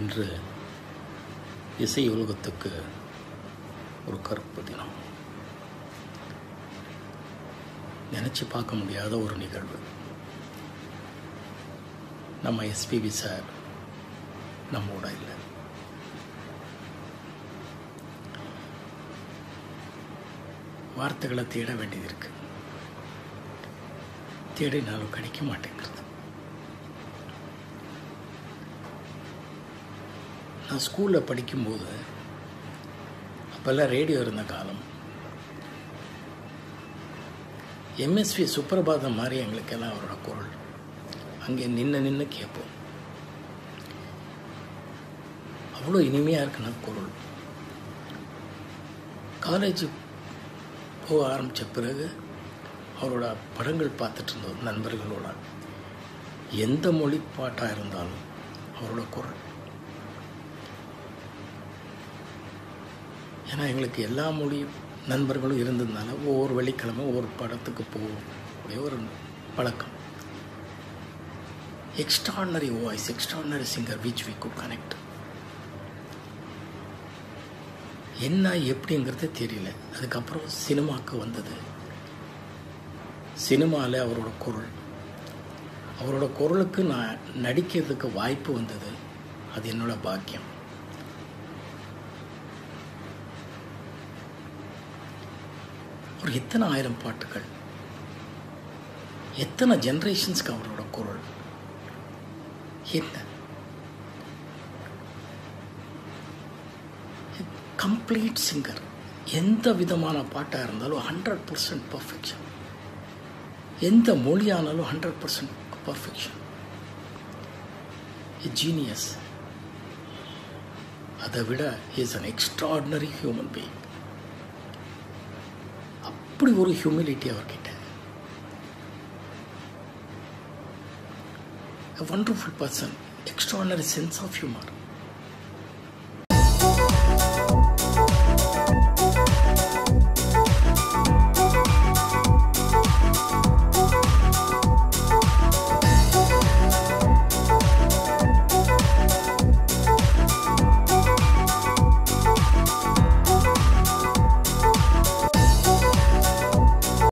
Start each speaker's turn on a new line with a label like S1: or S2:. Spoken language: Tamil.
S1: இன்று இசை உலகத்துக்கு ஒரு கருப்பு தினம் நினச்சி பார்க்க முடியாத ஒரு நிகழ்வு நம்ம எஸ்பிபி சார் நம்மோட இல்லை வார்த்தைகளை தேட வேண்டியது இருக்கு தேடினாலும் கிடைக்க மாட்டேங்கிறது நான் ஸ்கூலில் படிக்கும்போது அப்போல்லாம் ரேடியோ இருந்த காலம் எம்எஸ்வி சுப்பிரபாதம் மாதிரி எங்களுக்கெல்லாம் அவரோட குரல் அங்கே நின்று நின்று கேட்போம் அவ்வளோ இனிமையாக இருக்குன்னா குரல் காலேஜ் போக ஆரம்பித்த பிறகு அவரோட படங்கள் பார்த்துட்டு இருந்தோம் நண்பர்களோட எந்த மொழி பாட்டாக இருந்தாலும் அவரோட குரல் ஏன்னா எங்களுக்கு எல்லா மொழி நண்பர்களும் இருந்ததுனால ஒவ்வொரு வெள்ளிக்கிழமை ஒவ்வொரு படத்துக்கு போகக்கூடிய ஒரு பழக்கம் extraordinary voice extraordinary singer which we good connect என்ன எப்படிங்கிறது தெரியல அதுக்கப்புறம் சினிமாவுக்கு வந்தது சினிமாவில் அவரோட குரல் அவரோட குரலுக்கு நான் நடிக்கிறதுக்கு வாய்ப்பு வந்தது அது என்னோட பாக்கியம் ஒரு எத்தனை ஆயிரம் பாட்டுகள் எத்தனை ஜென்ரேஷன்ஸ்க்கு அவரோட குரல் என்ன கம்ப்ளீட் சிங்கர் எந்த விதமான பாட்டாக இருந்தாலும் ஹண்ட்ரட் பர்சன்ட் பர்ஃபெக்ஷன் எந்த மொழியானாலும் ஹண்ட்ரட் பர்சன்ட் பர்ஃபெக்ஷன் ஜீனியஸ் அதை விட is an extraordinary human being அப்படி ஒரு ஹியூமிலிட்டி அவர்கிட்ட wonderful person extraordinary sense of humour